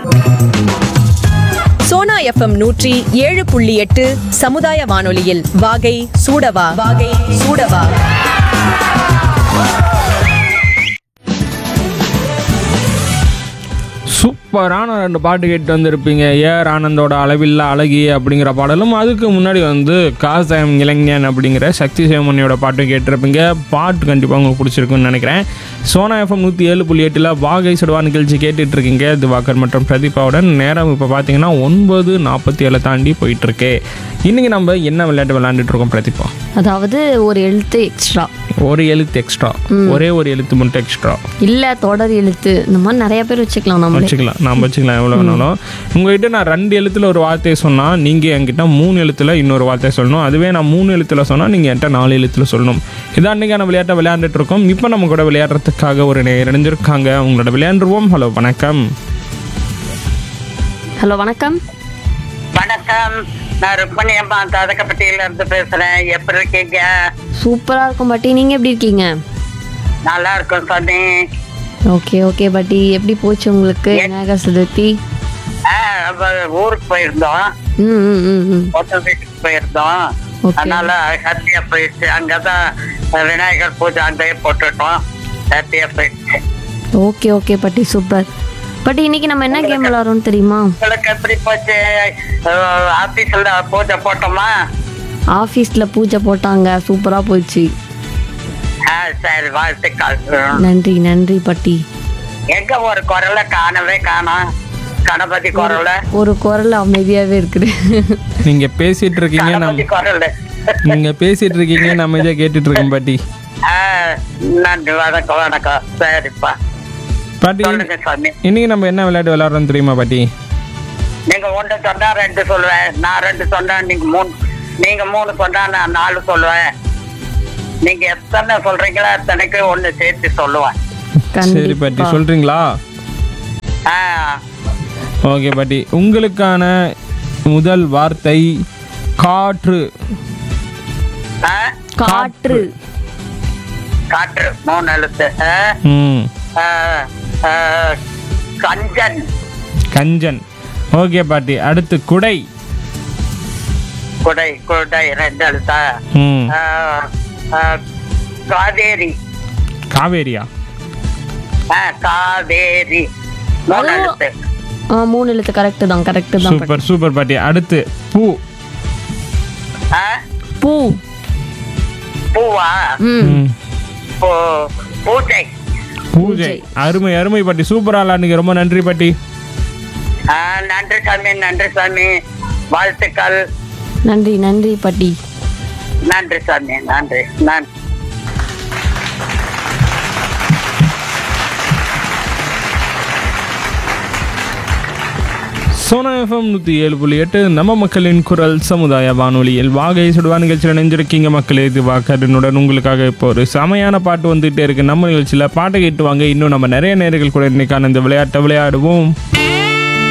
Sona FM நூற்றி ஏழு புள்ளி எட்டு சமுதாய வானொலியில் வாகை சூடவா வாகை சூடவா சூப்பரான ரெண்டு பாட்டு கேட்டு வந்திருப்பீங்க ஏஆர் ஆனந்தோட அளவில்லா அழகி அப்படிங்கிற பாடலும் அதுக்கு முன்னாடி வந்து காசாயம் இளைஞன் அப்படிங்கிற சக்தி சிவமணியோட பாட்டும் கேட்டிருப்பீங்க பாட்டு கண்டிப்பாக உங்களுக்கு பிடிச்சிருக்குன்னு நினைக்கிறேன் சோனா எஃப்எம் நூற்றி ஏழு புள்ளி எட்டில் வாகை சுடுவா நிகழ்ச்சி கேட்டுட்டு இருக்கீங்க திவாகர் மற்றும் பிரதீபாவுடன் நேரம் இப்போ பார்த்தீங்கன்னா ஒன்பது நாற்பத்தி ஏழை தாண்டி போயிட்டுருக்கு இன்றைக்கி நம்ம என்ன விளையாட்டு விளையாண்டுட்டு இருக்கோம் பிரதீபா அதாவது ஒரு எழுத்து எக்ஸ்ட்ரா ஒரு எழுத்து எக்ஸ்ட்ரா ஒரே ஒரு எழுத்து மட்டும் எக்ஸ்ட்ரா இல்ல தொடர் எழுத்து இந்த மாதிரி நிறைய பேர் வச்சுக்கலாம் நம்மளே வச்சுக்கலாம் நாம் வச்சுக்கலாம் எவ்வளோ வேணாலும் உங்ககிட்ட நான் ரெண்டு எழுத்துல ஒரு வார்த்தையை சொன்னால் நீங்கள் என்கிட்ட மூணு எழுத்துல இன்னொரு வார்த்தையை சொல்லணும் அதுவே நான் மூணு எழுத்துல சொன்னால் நீங்கள் என்கிட்ட நாலு எழுத்துல சொல்லணும் இதான் அன்றைக்கான விளையாட்டை விளையாண்டுட்டு இருக்கோம் இப்போ நம்ம கூட விளையாடுறதுக்காக ஒரு நேர் இணைஞ்சிருக்காங்க உங்களோட விளையாண்டுருவோம் ஹலோ வணக்கம் ஹலோ வணக்கம் வணக்கம் நான் ருக்மணி அம்மா ததக்கப்பட்டியில இருந்து பேசுறேன் எப்படி இருக்கீங்க சூப்பரா இருக்கும் பாட்டி நீங்க எப்படி இருக்கீங்க நல்லா இருக்கும் சொன்னி ஓகே ஓகே பாட்டி எப்படி போச்சு உங்களுக்கு விநாயகர் சதுர்த்தி ஊருக்கு போயிருந்தோம் ம் ம் ம் ம் பொண்ணு வீட்டுக்கு போயிருந்தோம் Okay. அதனால ஹாப்பியா போயிடுச்சு அங்கதான் விநாயகர் பூஜை அங்கேயே போட்டுட்டோம் ஹாப்பியா போயிடுச்சு ஓகே ஓகே பாட்டி சூப்பர் பாட்டி இன்னைக்கு நம்ம என்ன கேம் விளாட்றோம் தெரியுமா உங்களுக்கு எப்படி போச்சு ஆபீஸ்ல பூஜை போட்டோமா ஆஃபீஸில் பூஜை போட்டாங்க சூப்பராக போச்சு ஆ, சரி வாழ்த்துக்கள் நன்றி நன்றி பாட்டி எங்க ஒரு குரலை காணவே காணோம் கணபதி குரலை ஒரு குரல் அமைதியாகவே இருக்குது நீங்கள் பேசிகிட்டு இருக்கீங்க கணபதி நம்ம குரல் நீங்கள் பேசிகிட்டு இருக்கீங்க நம்ம இதை கேட்டுட்டு இருக்கோம் பாட்டி ஆ, நன்றி வணக்கம் வணக்கம் சரிப்பா பாட்டி சொல்லுங்க சாமி இன்னைக்கு நம்ம என்ன விளையாட்டு விளையாடுறோம் தெரியுமா பாட்டி நீங்க ஒன்று சொன்னா ரெண்டு சொல்லுவேன் நான் ரெண்டு சொன்னா நீங்க மூணு நீங்க மூணு சொன்னா நான் நாலு சொல்லுவேன் நீங்க எத்தனை சொல்றீங்களோ அத்தனைக்கு ஒண்ணு சேர்த்து சொல்லுவேன் சரி பாட்டி கண்டிப்பா சொல்கிறீங்களா ஆ, ஓகே பாட்டி உங்களுக்கான முதல் வார்த்தை காற்று ஆ, காற்று காற்று மூணு எழுத்து ஆ, ம் ஆ, ஆ, கஞ்சன் கஞ்சன் ஓகே பாட்டி அடுத்து குடை குடை குடை ரெண்டு எழுத்தா ம் ஆ, ஆ, காவேரி காவேரியா ஆ, காவேரி மூணு எழுத்து ஆ மூணு எழுத்து கரெக்டு தான் கரெக்டு தான் பாட்டி. சூப்பர் சூப்பர் பாட்டி அடுத்து பூ ஆ, பூ பூவா ம் ம் பூ பூஜை பூஜை அருமை அருமை பாட்டி சூப்பரா விளாண்டுங்க ரொம்ப நன்றி பாட்டி ஆ, நன்றி சாமி நன்றி சாமி வாழ்த்துக்கள் நன்றி நன்றி பாட்டி நன்றி சாமி நன்றி நன்றி சோனா எஃப்எம் நூற்றி ஏழு புள்ளி எட்டு நம்ம மக்களின் குரல் சமுதாய வானொலியில் வாகை சுடுவா நிகழ்ச்சியில் இணைஞ்சிருக்கீங்க மக்களே இது வாக்கரனுடன் உங்களுக்காக இப்போ ஒரு செமையான பாட்டு வந்துகிட்டே இருக்கு நம்ம நிகழ்ச்சியில் பாட்டை கேட்டு வாங்க இன்னும் நம்ம நிறைய நேர்கள் கூட இன்னைக்கான இந்த விளையாட்டை விளையாடுவோம்